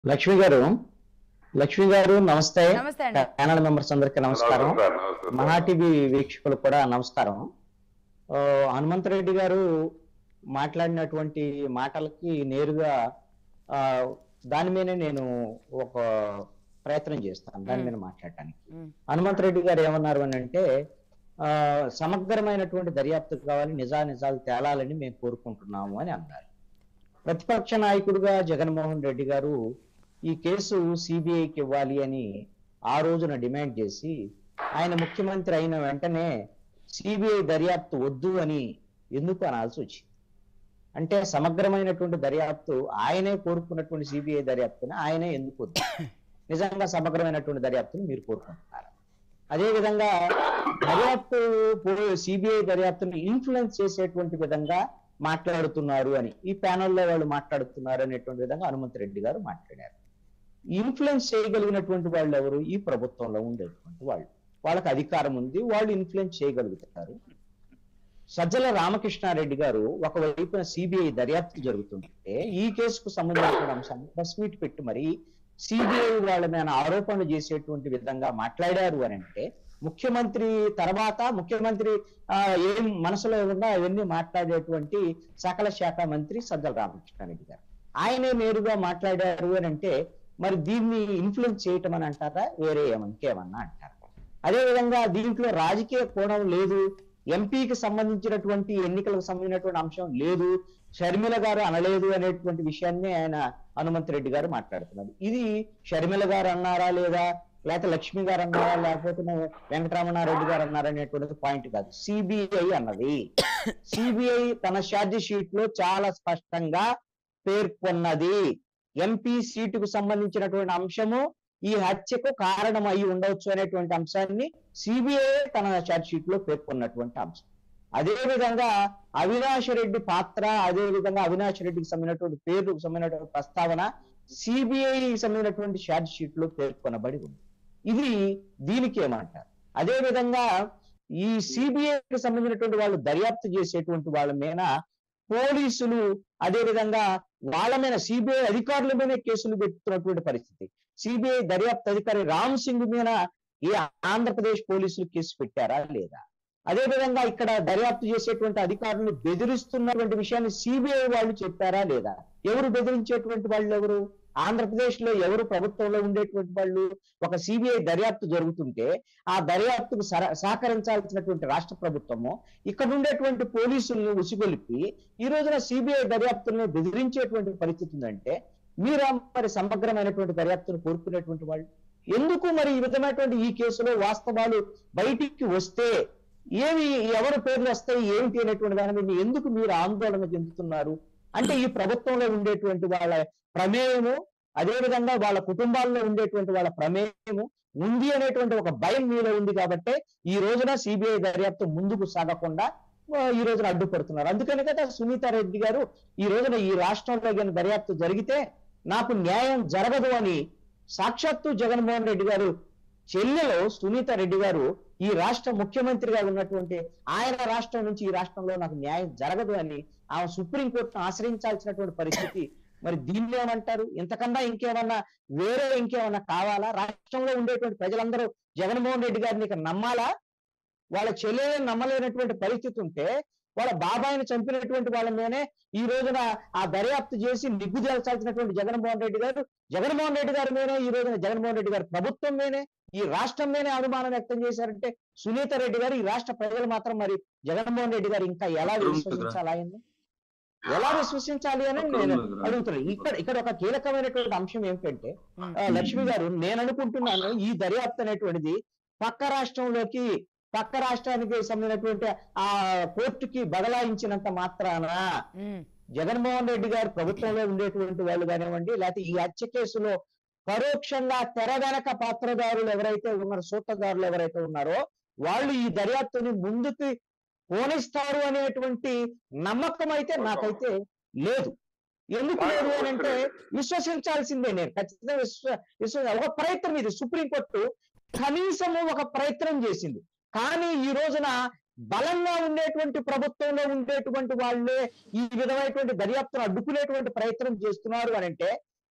లక్ష్మి గారు లక్ష్మి గారు నమస్తే నమస్తే అండి ప్యానల్ మెంబర్స్ అందరికీ నమస్కారం నమస్తే సార్, నమస్తే సార్. మహా టీవీ వీక్షకులకు కూడా నమస్కారం ఆ, హనుమంతరెడ్డి గారు మాట్లాడినటువంటి మాటలకి నేరుగా ఆ, దాని మీదే నేను ఒక ప్రయత్నం చేస్తాను దాని మీద మాట్లాడటానికి ఉమ్, హనుమంతరెడ్డి గారు ఏమన్నారు అని అంటే ఆ, సమగ్రమైనటువంటి దర్యాప్తు కావాలి నిజా నిజాలు తేలాలని మేము కోరుకుంటున్నాము అని అన్నారు ప్రతిపక్ష నాయకుడిగా జగన్మోహన్ రెడ్డి గారు ఈ కేసు సిబిఐకి ఇవ్వాలి అని ఆ రోజున డిమాండ్ చేసి ఆయన ముఖ్యమంత్రి అయిన వెంటనే సిబిఐ దర్యాప్తు వద్దు అని ఎందుకు అనాల్సి వచ్చింది అంటే సమగ్రమైనటువంటి దర్యాప్తు ఆయనే కోరుకున్నటువంటి సిబిఐ దర్యాప్తుని ఆయనే ఎందుకు వద్దు నిజంగా సమగ్రమైనటువంటి దర్యాప్తుని మీరు కోరుకుంటున్నారు అదే విధంగా దర్యాప్తు సిబిఐ దర్యాప్తుని ఇన్ఫ్లుయెన్స్ చేసేటువంటి విధంగా మాట్లాడుతున్నారు అని ఈ ప్యానెల్లో వాళ్ళు మాట్లాడుతున్నారు అనేటువంటి విధంగా హనుమంత్ రెడ్డి గారు మాట్లాడారు ఇన్ఫ్లుయెన్స్ చేయగలిగినటువంటి వాళ్ళు ఎవరు ఈ ప్రభుత్వంలో ఉండేటువంటి వాళ్ళు వాళ్ళకి అధికారం ఉంది వాళ్ళు ఇన్ఫ్లుయెన్స్ చేయగలుగుతారు సజ్జల రామకృష్ణారెడ్డి గారు ఒకవైపున సిబిఐ దర్యాప్తు జరుగుతుంటే ఈ కేసుకు సంబంధించిన అంశాన్ని ప్రెస్ మీట్ పెట్టి మరి సిబిఐ వాళ్ళ మీద ఆరోపణలు చేసేటువంటి విధంగా మాట్లాడారు అని అంటే ముఖ్యమంత్రి తర్వాత ముఖ్యమంత్రి ఆ, ఏం మనసులో ఉందో అవన్నీ మాట్లాడేటువంటి సకల శాఖ మంత్రి సజ్జల రామకృష్ణారెడ్డి గారు ఆయనే నేరుగా మాట్లాడారు అని అంటే మరి దీన్ని ఇన్ఫ్లుయెన్స్ చేయటం అని అంటారా వేరే ఏమ- ఇంకేమన్నా అంటారా అదే విధంగా దీంట్లో రాజకీయ కోణం లేదు ఎంపీకి సంబంధించినటువంటి ఎన్నికలకు సంబంధించినటువంటి అంశం లేదు షర్మిల గారు అనలేదు అనేటువంటి విషయాన్ని ఆయన హనుమంత్ రెడ్డి గారు మాట్లాడుతున్నారు ఇది షర్మిల గారు అన్నారా లేదా లేకపోతే లక్ష్మి గారు అన్నారా లేకపోతే వెంకటరమణారెడ్డి గారు అన్నారా అనేటువంటిది పాయింట్ కాదు సిబిఐ అన్నది సిబిఐ తన ఛార్జ్ షీట్ లో చాలా స్పష్టంగా పేర్కొన్నది ఎంపీ సీటుకు సంబంధించినటువంటి అంశము ఈ హత్యకు కారణం అయి ఉండవచ్చు అనేటువంటి అంశాన్ని సిబిఐ తన ఛార్జ్ షీట్ లో పేర్కొన్నటువంటి అంశం అదే విధంగా అవినాష్ రెడ్డి పాత్ర అదే విధంగా అవినాష్ రెడ్డికి సంబంధించినటువంటి పేరుకు సంబంధించినటువంటి ప్రస్తావన సిబిఐ సంబంధించినటువంటి ఛార్జ్ షీట్ లో పేర్కొనబడి ఉంది ఇది దీనికి ఏమంటారు అదే విధంగా ఈ సిబిఐకి సంబంధించినటువంటి వాళ్ళు దర్యాప్తు చేసేటువంటి వాళ్ళ మీద పోలీసులు అదే విధంగా వాళ్ళ మీద సిబిఐ అధికారుల మీద కేసులు పెట్టుతున్నటువంటి పరిస్థితి సిబిఐ దర్యాప్తు అధికారి రామ్ సింగ్ మీద ఈ ఆంధ్రప్రదేశ్ పోలీసులు కేసు పెట్టారా లేదా అదే విధంగా ఇక్కడ దర్యాప్తు చేసేటువంటి అధికారులను బెదిరిస్తున్నటువంటి విషయాన్ని సిబిఐ వాళ్ళు చెప్పారా లేదా ఎవరు బెదిరించేటువంటి వాళ్ళు ఎవరు ఆంధ్రప్రదేశ్ లో ఎవరు ప్రభుత్వంలో ఉండేటువంటి వాళ్ళు ఒక సిబిఐ దర్యాప్తు జరుగుతుంటే ఆ దర్యాప్తుకు సర- సహకరించాల్సినటువంటి రాష్ట్ర ప్రభుత్వము ఇక్కడ ఉండేటువంటి పోలీసులను ఉసిగొలిపి ఈ రోజున సిబిఐ దర్యాప్తులను బెదిరించేటువంటి పరిస్థితి ఉందంటే మీరు మరి సమగ్రమైనటువంటి దర్యాప్తును కోరుకునేటువంటి వాళ్ళు ఎందుకు మరి ఈ విధమైనటువంటి ఈ కేసులో వాస్తవాలు బయటికి వస్తే ఏమి ఎవరి పేర్లు వస్తాయి ఏమిటి అనేటువంటి దాని మీద ఎందుకు మీరు ఆందోళన చెందుతున్నారు అంటే ఈ ప్రభుత్వంలో ఉండేటువంటి వాళ్ళ ప్రమేయము అదే విధంగా వాళ్ళ కుటుంబాల్లో ఉండేటువంటి వాళ్ళ ప్రమేయము ఉంది అనేటువంటి ఒక భయం మీలో ఉంది కాబట్టి ఈ రోజున సిబిఐ దర్యాప్తు ముందుకు సాగకుండా ఆ, ఈ రోజున అడ్డుపడుతున్నారు అందుకని కదా సునీత రెడ్డి గారు ఈ రోజున ఈ రాష్ట్రంలో కానీ దర్యాప్తు జరిగితే నాకు న్యాయం జరగదు అని సాక్షాత్తు జగన్మోహన్ రెడ్డి గారు చెల్లెలో సునీత రెడ్డి గారు ఈ రాష్ట్ర ముఖ్యమంత్రిగా ఉన్నటువంటి ఆయన రాష్ట్రం నుంచి ఈ రాష్ట్రంలో నాకు న్యాయం జరగదు అని ఆమె సుప్రీంకోర్టును ఆశ్రయించాల్సినటువంటి పరిస్థితి మరి దీన్ని ఏమంటారు ఇంతకన్నా ఇంకేమన్నా వేరే ఇంకేమన్నా కావాలా రాష్ట్రంలో ఉండేటువంటి ప్రజలందరూ జగన్మోహన్ రెడ్డి గారిని ఇక నమ్మాలా వాళ్ళ చెల్లెని నమ్మలేనటువంటి పరిస్థితి ఉంటే వాళ్ళ బాబాయిని చంపినటువంటి వాళ్ళ మీదనే ఈ రోజున ఆ దర్యాప్తు చేసి నిగ్గు తేల్చాల్సినటువంటి జగన్మోహన్ రెడ్డి గారు జగన్మోహన్ రెడ్డి గారి మీదనే ఈ రోజున జగన్మోహన్ రెడ్డి గారి ప్రభుత్వం మీదనే ఈ రాష్ట్రం మీదనే అనుమానం వ్యక్తం చేశారంటే సునీత రెడ్డి గారు ఈ రాష్ట్ర ప్రజలు మాత్రం మరి జగన్మోహన్ రెడ్డి గారు ఇంకా ఎలా విశ్వసించాలి ఆయన్ని ఎలా విశ్వసించాలి అని నేను అడుగుతున్నాను ఇక్కడ ఇక్కడ ఒక కీలకమైనటువంటి అంశం ఏమిటంటే ఉమ్, ఆ, లక్ష్మి గారు నేను అనుకుంటున్నాను ఈ దర్యాప్తు అనేటువంటిది పక్క రాష్ట్రంలోకి పక్క రాష్ట్రానికి సంబంధించినటువంటి ఆ కోర్టుకి బదలాయించినంత మాత్రాన ఉమ్, జగన్మోహన్ రెడ్డి గారు ప్రభుత్వంలో ఉండేటువంటి వాళ్ళు కానివ్వండి లేకపోతే ఈ హత్య కేసులో పరోక్షంగా తెర వెనక పాత్రదారులు ఎవరైతే ఉన్నారో సూత్రధారులు ఎవరైతే ఉన్నారో వాళ్ళు ఈ దర్యాప్తుని ముందుకు పోనిస్తారు అనేటువంటి నమ్మకం అయితే నాకైతే లేదు ఎందుకు లేదు అని అంటే విశ్వసించాల్సిందే నేను ఖచ్చితంగా విశ్వ విశ్వ ఒక ప్రయత్నం ఇది సుప్రీంకోర్టు కనీసము ఒక ప్రయత్నం చేసింది కానీ ఈ రోజున బలంగా ఉండేటువంటి ప్రభుత్వంలో ఉండేటువంటి వాళ్ళే ఈ విధమైనటువంటి దర్యాప్తును అడ్డుకునేటువంటి ప్రయత్నం చేస్తున్నారు అని అంటే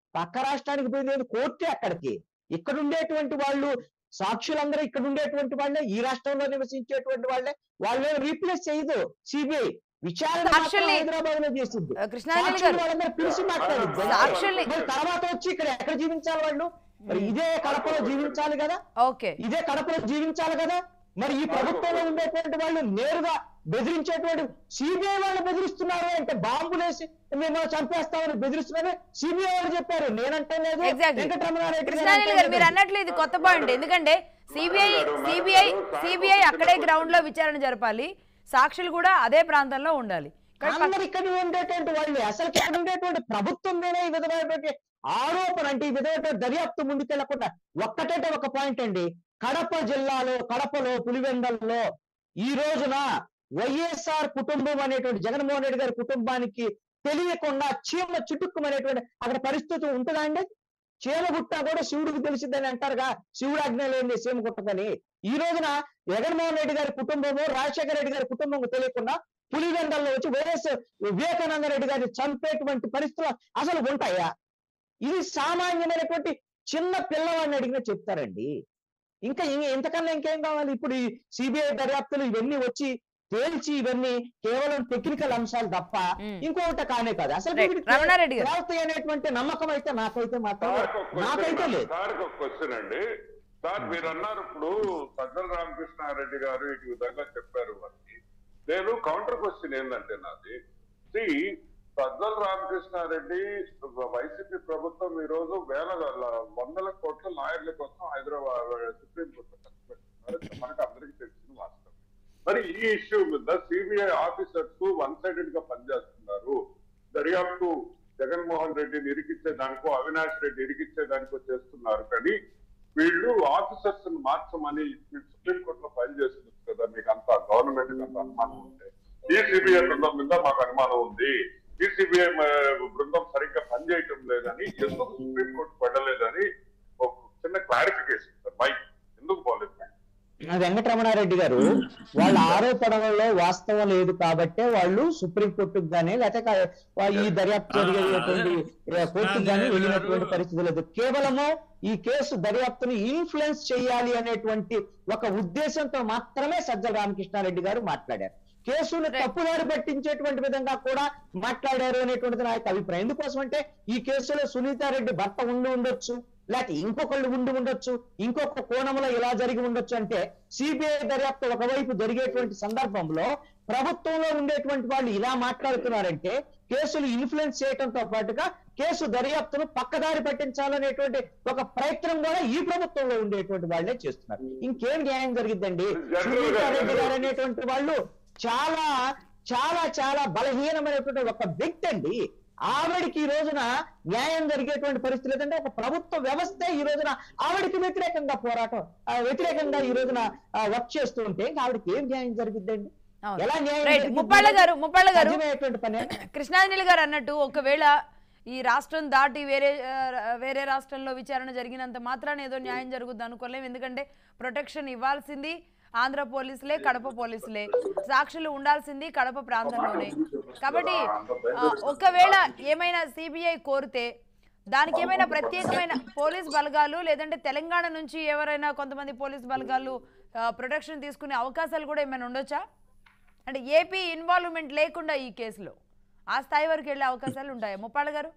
పక్క రాష్ట్రానికి పోయింది కోర్టే అక్కడికి ఇక్కడ ఉండేటువంటి వాళ్ళు సాక్షులందరూ ఇక్కడ ఉండేటువంటి వాళ్ళే ఈ రాష్ట్రంలో నివసించేటువంటి వాళ్ళే వాళ్ళే రీప్లేస్ చేయదు సిబిఐ విచారణ మాత్రం సాక్షుల్ని- హైదరాబాద్ లో చేసింది ఆ, కృష్ణాంజలి సాక్షులు గారు వాళ్ళందరూ పిలిచి మాట్లాడింది సాక్షుల్ని- మరి తర్వాత వచ్చి ఇక్కడ ఎక్కడ జీవించాలి వాళ్ళు మరి ఇదే కడపలో జీవించాలి కదా ఓకే ఇదే కడపలో జీవించాలి కదా మరి ఈ ప్రభుత్వంలో ఉండేటువంటి వాళ్ళు నేరుగా బెదిరించేటువంటి సిబిఐ వాళ్ళు బెదిరిస్తున్నారు అంటే బాంబులేసి మిమ్మల్ని చంపేస్తామని బెదిరిస్తున్నారు సిబిఐ వాళ్ళు చెప్పారు నేనంటే లేదు ఎగ్జాక్ట్లీ వెంకటరమణారెడ్డి గారు కృష్ణాంజలి అంటే గారు మీరు లేదు. అన్నట్లు ఇది కొత్త పాయింట్ ఎందుకంటే సిబిఐ సిబిఐ సిబిఐ అక్కడే గ్రౌండ్ లో విచారణ జరపాలి సాక్షులు కూడా అదే ప్రాంతంలో ఉండాలి కానీ పక్క- అందరు ఇక్కడ ఉండేటువంటి వాళ్ళు అసలు ఇక్కడ ఉండేటువంటి ప్రభుత్వం మీదే ఈ విధమైనటువంటి ఆరోపణ అంటే ఈ విధమైనటువంటి దర్యాప్తు ముందుకెళ్లకుండా ఒక్కటంటే ఒక పాయింట్ అండి కడప జిల్లాలో కడపలో పులివెందల్లో ఈ రోజున వైఎస్ఆర్ కుటుంబం అనేటువంటి జగన్మోహన్ రెడ్డి గారి కుటుంబానికి తెలియకుండా చీమ చుట్టుక్కుమనేటువంటి అక్కడ పరిస్థితి ఉంటుందా అండి చీమ గుట్ట కూడా శివుడికి తెలిసిందని అంటారుగా శివుడు ఆజ్ఞ లేని చీమ గుట్టదని ఈ రోజున జగన్మోహన్ రెడ్డి గారి కుటుంబము రాజశేఖర రెడ్డి గారి కుటుంబం తెలియకుండా పులివెందల్లో వచ్చి వైఎస్ వివేకానంద రెడ్డి గారిని చంపేటువంటి పరిస్థితులు అసలు ఉంటాయా ఇది సామాన్యమైనటువంటి చిన్న పిల్లవాడిని అడిగినా చెప్తారండి ఇంకా ఇం- ఇంతకన్నా ఇంకేం కావాలి ఇప్పుడు ఈ సిబిఐ దర్యాప్తులు ఇవన్నీ వచ్చి తేల్చి ఇవన్నీ కేవలం టెక్నికల్ అంశాలు తప్ప మ్మ్. ఇంకొకటి కానే కాదు అసలు Right. వీటికి రమణారెడ్డి గారు. తేలుతాయి అనేటువంటి నమ్మకం అయితే నాకైతే మాత్రం సార్కి ఒక నాకైతే క్వశ్చన్ లేదు సార్కి ఒక క్వశ్చన్ అండి సార్ మీరు అన్నారు ఇప్పుడు సజ్జల రామకృష్ణారెడ్డి గారు ఇటు విధంగా చెప్పారు అని నేను కౌంటర్ క్వశ్చన్ ఏంటంటే నాది సి సజ్జల రామకృష్ణారెడ్డి వైసీపీ ప్రభుత్వం ఈ రోజు వేల వందల కోట్ల లాయర్ల కోసం హైదరాబాద్ సుప్రీం కోర్టులో ఖర్చు పెడుతున్నారు ఇది మనకు అందరికీ తెలిసిన వాస్తవం మరి ఈ ఇష్యూ మీద సిబిఐ ఆఫీసర్స్ వన్ సైడెడ్ గా పనిచేస్తున్నారు దర్యాప్తు జగన్మోహన్ రెడ్డిని ఇరికిచ్చే దానికో అవినాష్ రెడ్డి ఇరికిచ్చే దానికో చేస్తున్నారు కానీ వీళ్ళు ఆఫీసర్స్ మార్చమని సుప్రీం కోర్టులో ఫైల్ చేస్తున్నారు కదా మీకు అంత గవర్నమెంట్ అంత అనుమానం ఉంటే ఈ సిబిఐ బృందం మీద మాకు అనుమానం ఉంది ఈ సిబిఐ బృందం సరిగ్గా పనిచేయటం లేదని ఎందుకు సుప్రీం కోర్టు పడలేదని ఒక చిన్న క్లారిఫికేషన్ సార్ మైక్ ఎందుకు పోలేదు వెంకటరమణారెడ్డి గారు వాళ్ళ ఆరోపణలలో వాస్తవం లేదు కాబట్టే వాళ్ళు సుప్రీం కోర్టుకు గానీ లేకపోతే వాళ్ళు ఈ దర్యాప్తు జరిగేటువంటి కోర్టుకు గానీ వెళ్ళినటువంటి పరిస్థితి లేదు కేవలము ఈ కేసు దర్యాప్తుని ఇన్ఫ్లుయెన్స్ చేయాలి అనేటువంటి ఒక ఉద్దేశంతో మాత్రమే సజ్జల రామకృష్ణారెడ్డి గారు మాట్లాడారు కేసును తప్పుదారి పట్టించేటువంటి విధంగా కూడా మాట్లాడారు అనేటువంటిది నా యొక్క అభిప్రాయం ఎందుకోసం అంటే ఈ కేసులో సునీతారెడ్డి భర్త ఉండి ఉండొచ్చు లేకపోతే ఇంకొకళ్ళు ఉండి ఉండొచ్చు ఇంకొక కోణంలో ఇలా జరిగి ఉండొచ్చు అంటే సిబిఐ దర్యాప్తు ఒకవైపు జరిగేటువంటి సందర్భంలో ప్రభుత్వంలో ఉండేటువంటి వాళ్ళు ఇలా మాట్లాడుతున్నారంటే కేసులు ఇన్ఫ్లుయెన్స్ చేయడంతో పాటుగా కేసు దర్యాప్తును పక్కదారి పట్టించాలనేటువంటి ఒక ప్రయత్నం కూడా ఈ ప్రభుత్వంలో ఉండేటువంటి వాళ్ళే చేస్తున్నారు ఇంకేం న్యాయం జరిగిద్దండి సునీతారెడ్డి గారు అనేటువంటి వాళ్ళు చాలా చాలా చాలా బలహీనమైనటువంటి ఒక వ్యక్తి అండి ఆవిడకి ఈ రోజున న్యాయం జరిగేటువంటి పరిస్థితి లేదంటే ఒక ప్రభుత్వ వ్యవస్థ ఈ రోజున ఆవిడకి వ్యతిరేకంగా పోరాటం ఆ, వ్యతిరేకంగా ఈ రోజున వర్క్ చేస్తూ ఉంటే ఇంకా ఆవిడకి ఏం న్యాయం జరిగిద్దండి అవును. ఎలా న్యాయం రైట్ జరిగిద్ది? ముప్పాళ్ళ గారు ముప్పాళ్ళ గారు సాధ్యమయ్యేటువంటి పనే కృష్ణాంజలి గారు అన్నట్టు ఒకవేళ ఈ రాష్ట్రం దాటి వేరే ఆ, వేరే రాష్ట్రంలో విచారణ జరిగినంత మాత్రాన ఏదో న్యాయం జరుగుద్ది అనుకోలేం ఎందుకంటే ప్రొటెక్షన్ ఇవ్వాల్సింది ఆంధ్ర పోలీసులే కడప పోలీసులే సాక్షులు ఉండాల్సింది కడప ప్రాంతంలోనే కాబట్టి ఆ, ఒకవేళ ఏమైనా సిబిఐ కోరితే దానికి ఏమైనా ప్రత్యేకమైన పోలీస్ బలగాలు లేదంటే తెలంగాణ నుంచి ఎవరైనా కొంతమంది పోలీస్ బలగాలు ప్రొటెక్షన్ తీసుకునే అవకాశాలు కూడా ఏమైనా ఉండొచ్చా అంటే ఏపీ ఇన్వాల్వ్మెంట్ లేకుండా ఈ కేసులో ఆ స్థాయి వరకు వెళ్ళే అవకాశాలు ఉంటాయా ముప్పాళ్ళ గారు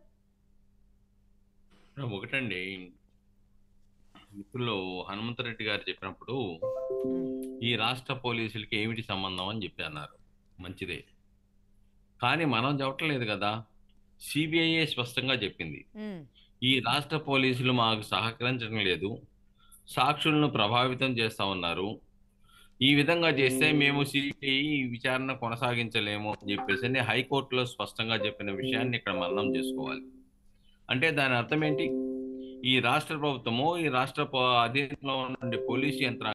ఒకటండి మిత్రులు హనుమంతరెడ్డి గారు చెప్పినప్పుడు ఈ రాష్ట్ర పోలీసులకి ఏమిటి సంబంధం అని చెప్పి అన్నారు మంచిదే కానీ మనం చెప్పట్లేదు కదా సిబిఐఏ స్పష్టంగా చెప్పింది ఉమ్, ఈ రాష్ట్ర పోలీసులు మాకు సహకరించడం లేదు సాక్షులను ప్రభావితం చేస్తా ఉన్నారు ఈ విధంగా చేస్తే మేము సిబిఐ విచారణ కొనసాగించలేము అని చెప్పేసి అని హైకోర్టులో స్పష్టంగా చెప్పిన విషయాన్ని ఇక్కడ మననం చేసుకోవాలి అంటే దాని అర్థం ఏంటి ఈ రాష్ట్ర ప్రభుత్వము ఈ రాష్ట్ర పో- అధీనంలో ఉండే పోలీసు యంత్రాంగం